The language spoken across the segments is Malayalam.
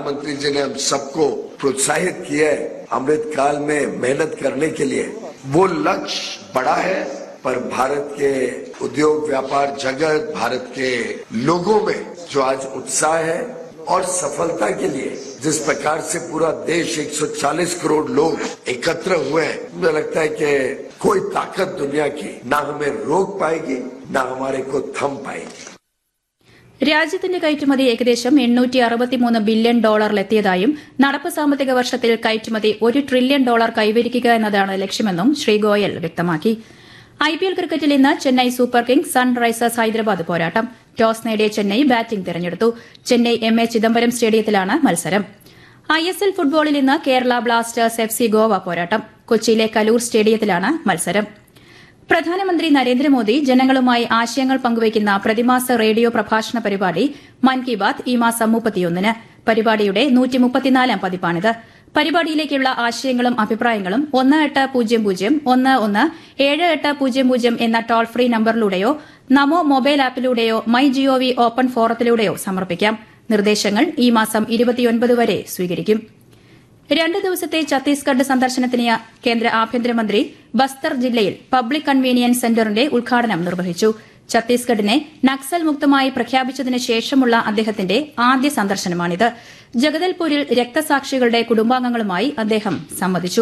प्रधानमंत्री जी ने हम सबको प्रोत्साहित किया है अमृत काल में मेहनत करने के लिए वो लक्ष्य बड़ा है पर भारत के उद्योग व्यापार जगत भारत के लोगों में जो आज उत्साह है और सफलता के लिए जिस प्रकार से पूरा देश 140 करोड़ लोग एकत्र हुए हैं मुझे लगता है कि कोई ताकत दुनिया की ना हमें रोक पाएगी ना हमारे को थम पाएगी രാജ്യത്തിന്റെ കയറ്റുമതി ഏകദേശം എണ്ണൂറ്റി അറുപത്തിമൂന്ന് ബില്യൺ ഡോളറിലെത്തിയതായും നടപ്പ് സാമ്പത്തിക വർഷത്തിൽ കയറ്റുമതി ഒരു ട്രില്യൺ ഡോളർ കൈവരിക്കുക എന്നതാണ് ലക്ഷ്യമെന്നും ശ്രീ ഗോയൽ വ്യക്തമാക്കി ഐപിഎൽ ക്രിക്കറ്റിൽ ഇന്ന് Chennai Super Kings Sunrisers Hyderabad പോരാട്ടം ടോസ് നേടിയ ചെന്നൈ ബാറ്റിംഗ് തെരഞ്ഞെടുത്തു ചെന്നൈ എം എ ചിദംബരം സ്റ്റേഡിയത്തിലാണ് മത്സരം ഐ എസ് എൽ ഫുട്ബോളിൽ ഇന്ന് Kerala Blasters F C Goa പോരാട്ടം കൊച്ചിയിലെ കലൂർ സ്റ്റേഡിയത്തിലാണ് മത്സരം പ്രധാനമന്ത്രി നരേന്ദ്രമോദി ജനങ്ങളുമായി ആശയങ്ങൾ പങ്കുവയ്ക്കുന്ന പ്രതിമാസ റേഡിയോ പ്രഭാഷണ പരിപാടി മൻ കി ബാത് ഈ മാസം മുപ്പത്തിയൊന്നിന് പരിപാടിയുടെ നൂറ്റിമുപ്പത്തിനാലാം പതിപ്പാണിത് പരിപാടിയിലേക്കുള്ള ആശയങ്ങളും അഭിപ്രായങ്ങളും ഒന്ന് എട്ട് പൂജ്യം പൂജ്യം ഒന്ന് ഒന്ന് ഏഴ് എട്ട് പൂജ്യം പൂജ്യം എന്ന ടോൾ ഫ്രീ നമ്പറിലൂടെയോ നമോ മൊബൈൽ ആപ്പിലൂടെയോ മൈ ജിഒവി ഓപ്പൺ ഫോറത്തിലൂടെയോ സമർപ്പിക്കാം നിർദ്ദേശങ്ങൾ ഈ മാസം ഇരുപത്തിയൊൻപത് വരെ സ്വീകരിക്കും രണ്ട് ദിവസത്തെ ഛത്തീസ്ഗഡ് സന്ദർശനത്തിന് കേന്ദ്ര ആഭ്യന്തരമന്ത്രി ബസ്തർ ജില്ലയിൽ പബ്ലിക് കൺവീനിയൻസ് സെന്ററിന്റെ ഉദ്ഘാടനം നിർവഹിച്ചു ഛത്തീസ്ഗഡിനെ നക്സൽ മുക്തമായി പ്രഖ്യാപിച്ചതിന് ശേഷമുള്ള അദ്ദേഹത്തിന്റെ ആദ്യ സന്ദർശനമാണിത് ജഗദൽപൂരിൽ രക്തസാക്ഷികളുടെ കുടുംബാംഗങ്ങളുമായി അദ്ദേഹം സംവദിച്ചു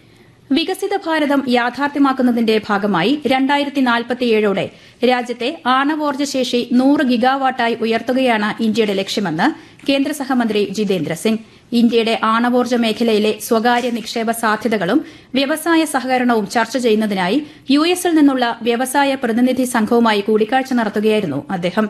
വികസിത ഭാരതം യാഥാർത്ഥ്യമാക്കുന്നതിന്റെ ഭാഗമായി രണ്ടായിരത്തി നാൽപ്പത്തിയേഴോടെ രാജ്യത്തെ ആണവോർജ്ജ ശേഷി നൂറ് ഗിഗാവാട്ടായി ഉയർത്തുകയാണ് ഇന്ത്യയുടെ ലക്ഷ്യമെന്ന് കേന്ദ്ര സഹമന്ത്രി ജിതേന്ദ്ര സിംഗ് ഇന്ത്യയുടെ ആണവോർജ്ജ മേഖലയിലെ സ്വകാര്യ നിക്ഷേപ സാധ്യതകളും വ്യവസായ സഹകരണവും ചർച്ച ചെയ്യുന്നതിനായി യു എസിൽ നിന്നുള്ള വ്യവസായ പ്രതിനിധി സംഘവുമായി കൂടിക്കാഴ്ച നടത്തുകയായിരുന്നു അദ്ദേഹം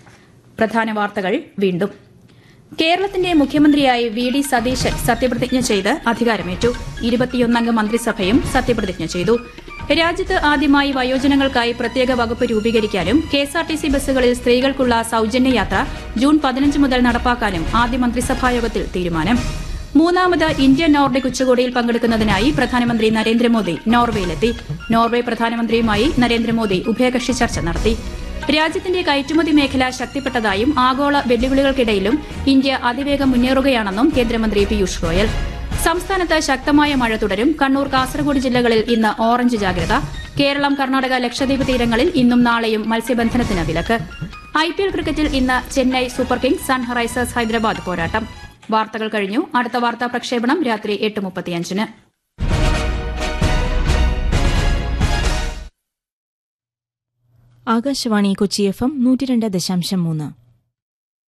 പ്രധാന വാർത്തകൾ വീണ്ടും കേരളത്തിന്റെ മുഖ്യമന്ത്രിയായി വി ഡി സതീശൻ സത്യപ്രതിജ്ഞ ചെയ്ത് അധികാരമേറ്റു ഇരുപത്തിയൊന്നംഗ മന്ത്രിസഭയും സത്യപ്രതിജ്ഞ ചെയ്തു രാജ്യത്ത് ആദ്യമായി വയോജനങ്ങൾക്കായി പ്രത്യേക വകുപ്പ് രൂപീകരിക്കാനും കെഎസ്ആർടിസി ബസ്സുകളിൽ സ്ത്രീകൾക്കുള്ള സൌജന്യ യാത്ര ജൂൺ പതിനഞ്ച് മുതൽ നടപ്പാക്കാനും ആദ്യ മന്ത്രിസഭായോഗത്തിൽ തീരുമാനം മൂന്നാമത് ഇന്ത്യൻ നോർഡിക് ഉച്ചകോടിയിൽ പങ്കെടുക്കുന്നതിനായി പ്രധാനമന്ത്രി നരേന്ദ്രമോദി നോർവേയിലെത്തി നോർവെ പ്രധാനമന്ത്രിയുമായി നരേന്ദ്രമോദി ഉഭയകക്ഷി ചർച്ച നടത്തി രാജ്യത്തിന്റെ കയറ്റുമതി മേഖല ശക്തിപ്പെട്ടതായും ആഗോള വെല്ലുവിളികൾക്കിടയിലും ഇന്ത്യ അതിവേഗം മുന്നേറുകയാണെന്നും കേന്ദ്രമന്ത്രി പീയൂഷ് ഗോയൽ സംസ്ഥാനത്ത് ശക്തമായ മഴ തുടരും കണ്ണൂർ കാസർഗോഡ് ജില്ലകളിൽ ഇന്ന് ഓറഞ്ച് ജാഗ്രത കേരളം കർണാടക ലക്ഷദ്വീപ് തീരങ്ങളിൽ ഇന്നും നാളെയും മത്സ്യബന്ധനത്തിന് വിലക്ക് ഐപിഎൽ ക്രിക്കറ്റിൽ ഇന്ന് Chennai Super Kings Sunrisers Hyderabad പോരാട്ടം വാർത്തകൾ കഴിഞ്ഞു അടുത്ത വാർത്താ പ്രക്ഷേപണം രാത്രി എട്ട് മുപ്പത്തിയഞ്ചിന് ആകാശവാണി കൊച്ചി എഫ് എം നൂറ്റി രണ്ട് ദശാംശം മൂന്ന്